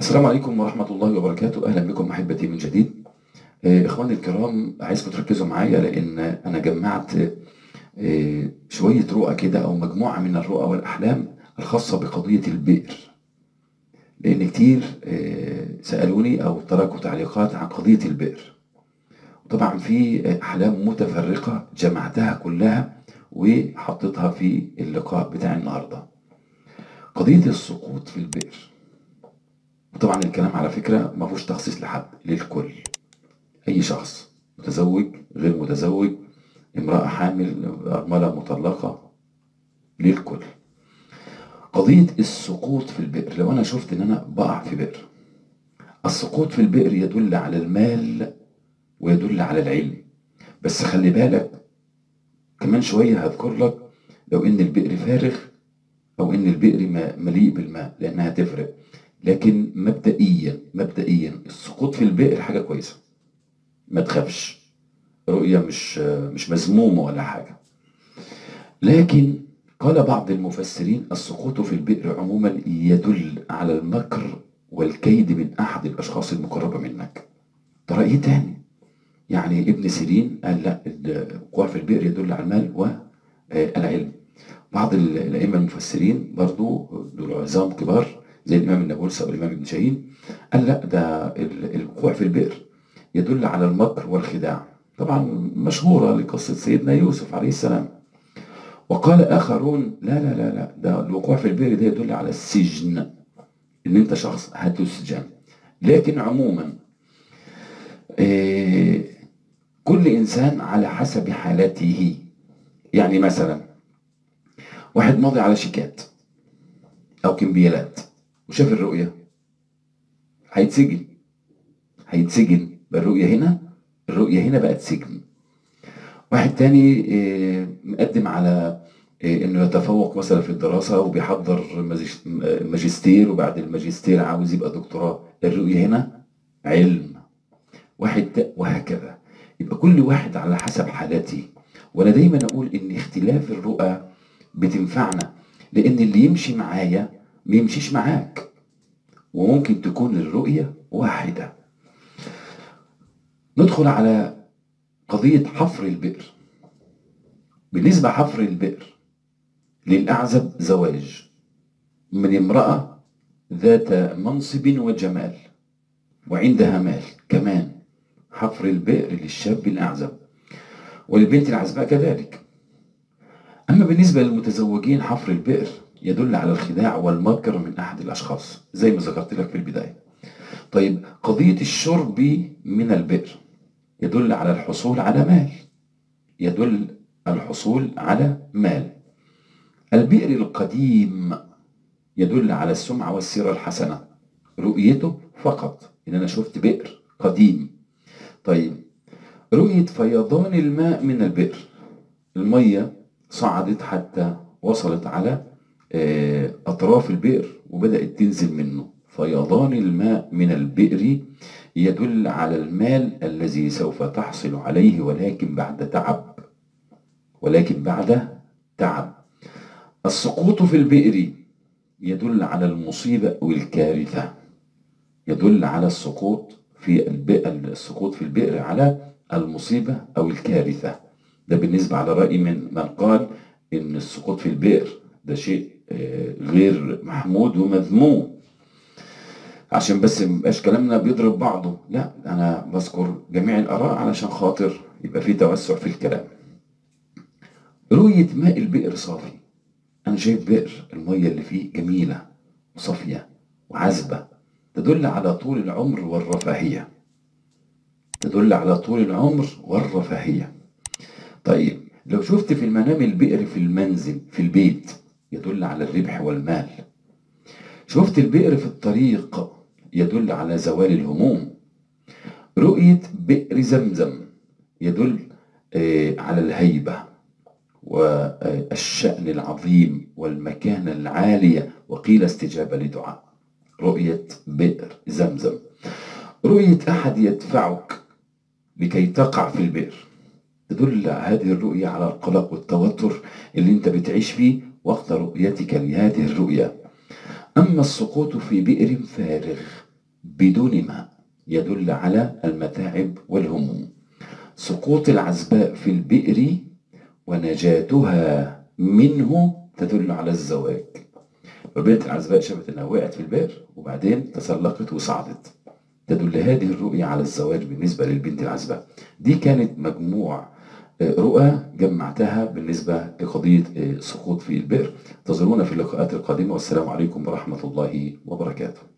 السلام عليكم ورحمة الله وبركاته أهلا بكم أحبتي من جديد آه، إخواني الكرام عايزكم تركزوا معايا لأن أنا جمعت آه، شوية رؤى كده أو مجموعة من الرؤى والأحلام الخاصة بقضية البئر لأن كتير آه، سألوني أو تركوا تعليقات عن قضية البئر طبعا في أحلام متفرقة جمعتها كلها وحطيتها في اللقاء بتاع النهارده قضية السقوط في البئر وطبعا الكلام على فكرة ما فيهوش تخصيص لحد للكل أي شخص متزوج غير متزوج امرأة حامل أرملة مطلقة للكل قضية السقوط في البئر لو أنا شفت إن أنا بقع في بئر السقوط في البئر يدل على المال ويدل على العلم بس خلي بالك كمان شوية هذكر لك لو إن البئر فارغ أو إن البئر ما- مليء بالماء لأنها تفرق لكن مبدئيا مبدئيا السقوط في البئر حاجة كويسة ما تخافش رؤية مش مش مذمومة ولا حاجة لكن قال بعض المفسرين السقوط في البئر عموما يدل على المكر والكيد من أحد الأشخاص المقربة منك ده رأي تاني يعني ابن سيرين قال لا الوقوع في البئر يدل على المال والعلم بعض ال- الأئمة المفسرين برضو دول عظام كبار زي الإمام النابلسي أو الإمام ابن شاهين قال لا ده ال- الوقوع في البئر يدل على المكر والخداع طبعا مشهورة لقصة سيدنا يوسف عليه السلام وقال آخرون لا لا لا لا ده الوقوع في البئر ده يدل على السجن إن أنت شخص هتسجن لكن عموما آه، كل إنسان على حسب حالته يعني مثلا واحد ماضي على شيكات او كمبيالات وشاف الرؤيه هيتسجن هيتسجن بالرؤيه هنا الرؤيه هنا بقت سجن واحد تاني آه، مقدم على آه، انه يتفوق مثلا في الدراسه وبيحضر ماجس- آه، ماجستير وبعد الماجستير عاوز يبقى دكتوراه الرؤيه هنا علم واحد تا- وهكذا يبقى كل واحد على حسب حالته وانا دايما اقول ان اختلاف الرؤى بتنفعنا لان اللي يمشي معايا ما يمشيش معاك وممكن تكون الرؤية واحدة ندخل على قضية حفر البئر بالنسبة حفر البئر للأعزب زواج من امرأة ذات منصب وجمال وعندها مال كمان حفر البئر للشاب الأعزب وللبنت العزباء كذلك أما بالنسبة للمتزوجين حفر البئر يدل على الخداع والمكر من أحد الأشخاص زي ما ذكرت لك في البداية طيب قضية الشرب من البئر يدل على الحصول على مال يدل الحصول على مال البئر القديم يدل على السمعة والسيرة الحسنة رؤيته فقط إن أنا شفت بئر قديم طيب رؤية فيضان الماء من البئر المية صعدت حتى وصلت على آه، أطراف البئر وبدأت تنزل منه فيضان الماء من البئر يدل على المال الذي سوف تحصل عليه ولكن بعد تعب ولكن بعد تعب السقوط في البئر يدل على المصيبة أو الكارثة يدل على السقوط في البئر السقوط في البئر على المصيبة أو الكارثة ده بالنسبة على رأي من من قال إن السقوط في البئر ده شيء آه، غير محمود ومذموم عشان بس مبقاش كلامنا بيضرب بعضه لا أنا بذكر جميع الآراء علشان خاطر يبقى في توسع في الكلام رؤية ماء البئر صافي أنا شايف بئر المية اللي فيه جميلة وصافية وعذبة تدل على طول العمر والرفاهية تدل على طول العمر والرفاهية طيب لو شفت في المنام البئر في المنزل في البيت يدل على الربح والمال شفت البئر في الطريق يدل على زوال الهموم رؤية بئر زمزم يدل آه، على الهيبة والشأن العظيم والمكانة العالية وقيل استجابة لدعاء رؤية بئر زمزم رؤية أحد يدفعك لكي تقع في البئر تدل هذه الرؤية على القلق والتوتر اللي انت بتعيش فيه وقت رؤيتك لهذه الرؤية أما السقوط في بئر فارغ بدون ماء يدل على المتاعب والهموم سقوط العزباء في البئر ونجاتها منه تدل على الزواج وبنت العزباء شافت انها وقعت في البئر وبعدين تسلقت وصعدت تدل هذه الرؤية على الزواج بالنسبة للبنت العزباء دي كانت مجموع آه، رؤى جمعتها بالنسبة لقضية آه، سقوط في البئر انتظرونا في اللقاءات القادمة والسلام عليكم ورحمة الله وبركاته